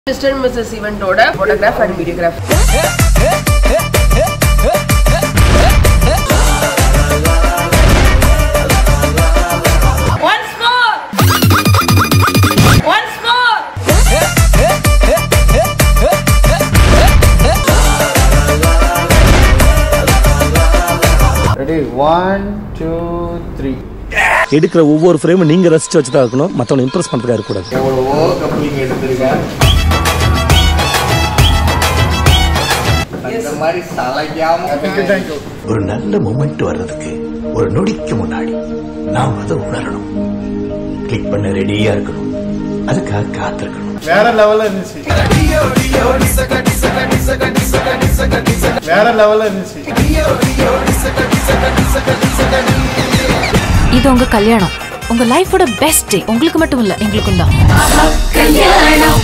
Mister missus ஈவெண்ட்டோட photograph and videograph Once more! Once more! Ready one two three எடுக்கிற ஒவ்வொரு ஃப்ரேமும் நீங்க ரசிச்சு வச்சு தான் இருக்கணும் மற்றவனை இம்ப்ரெஸ் பண்ணுறதுக்காக இருக்கக்கூடாது எவ்வளவோ கப்ளிங் எடுத்திருக்கேன் அந்த மாதிரி சலைக்காம ஒரு நல்ல மூமெண்ட் வர்றதுக்கு ஒரு நொடிக்கு முன்னாடி நாம் அதை உணரணும் கிளிக் பண்ண ரெடியா இருக்கணும் அதுக்காக காத்திருக்கணும் வேற லெவல்ல இருந்துச்சு வேற லெவல்ல இருந்துச்சு இது உங்க கல்யாணம் உங்க லைஃபோட பெஸ்ட் டே உங்களுக்கு மட்டும் இல்ல எங்களுக்கும் தான்